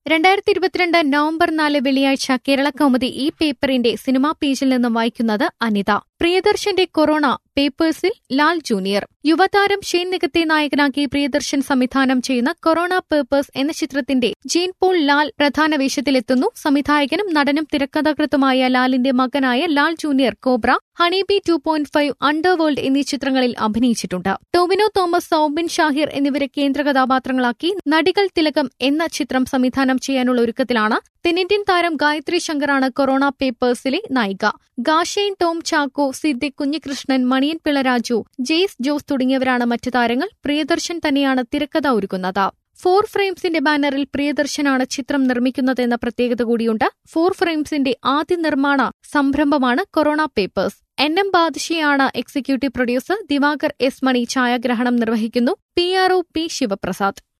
രണ്ടായിരത്തി ഇരുപത്തിരണ്ട് നവംബർ നാല് വെള്ളിയാഴ്ച കേരള കൗമുദി ഈ പേപ്പറിന്റെ സിനിമാ പേജിൽ നിന്നും വായിക്കുന്നത് അനിത പ്രിയദർശന്റെ കൊറോണ പേപ്പേഴ്സിൽ ലാൽ ജൂനിയർ യുവതാരം ഷെയ്ൻ നികത്തെ നായകനാക്കി പ്രിയദർശൻ സംവിധാനം ചെയ്യുന്ന കൊറോണ പേപ്പേഴ്സ് എന്ന ചിത്രത്തിന്റെ ജീൻ പോൾ ലാൽ പ്രധാന വേഷത്തിലെത്തുന്നു സംവിധായകനും നടനും തിരക്കഥാകൃത്തുമായ ലാലിന്റെ മകനായ Lal junior Cobra Honey Bee two point five Underworld എന്നീ ചിത്രങ്ങളിൽ അഭിനയിച്ചിട്ടുണ്ട് ടോവിനോ തോമസ് സൌബിൻ ഷാഹിർ എന്നിവരെ കേന്ദ്ര കഥാപാത്രങ്ങളാക്കി നടികൾ തിലകം എന്ന ചിത്രം സംവിധാനം ചെയ്യാനുള്ള ഒരുക്കത്തിലാണ് തെന്നിന്ത്യൻ താരം ഗായത്രി ശങ്കറാണ് കൊറോണ പേപ്പേഴ്സിലെ നായിക ഗാഷെയിൻ ടോം ചാക്കോ സിദ്ദിഖ് കുഞ്ഞികൃഷ്ണൻ മണിയൻ പിളരാജു ജെയ്സ് ജോസ് തുടങ്ങിയവരാണ് മറ്റു താരങ്ങൾ പ്രിയദർശൻ തന്നെയാണ് തിരക്കഥ ഒരുക്കുന്നത് ഫോർ ഫ്രെയിംസിന്റെ ബാനറിൽ പ്രിയദർശനാണ് ചിത്രം നിർമ്മിക്കുന്നതെന്ന പ്രത്യേകത കൂടിയുണ്ട് ഫോർ ഫ്രെയിംസിന്റെ ആദ്യ നിർമ്മാണ സംരംഭമാണ് കൊറോണ പേപ്പേഴ്സ് എൻ എം ബാദുഷിയാണ് executive producer Divakar S Mani ഛായാഗ്രഹണം നിർവഹിക്കുന്നു P R O P Sivaprasad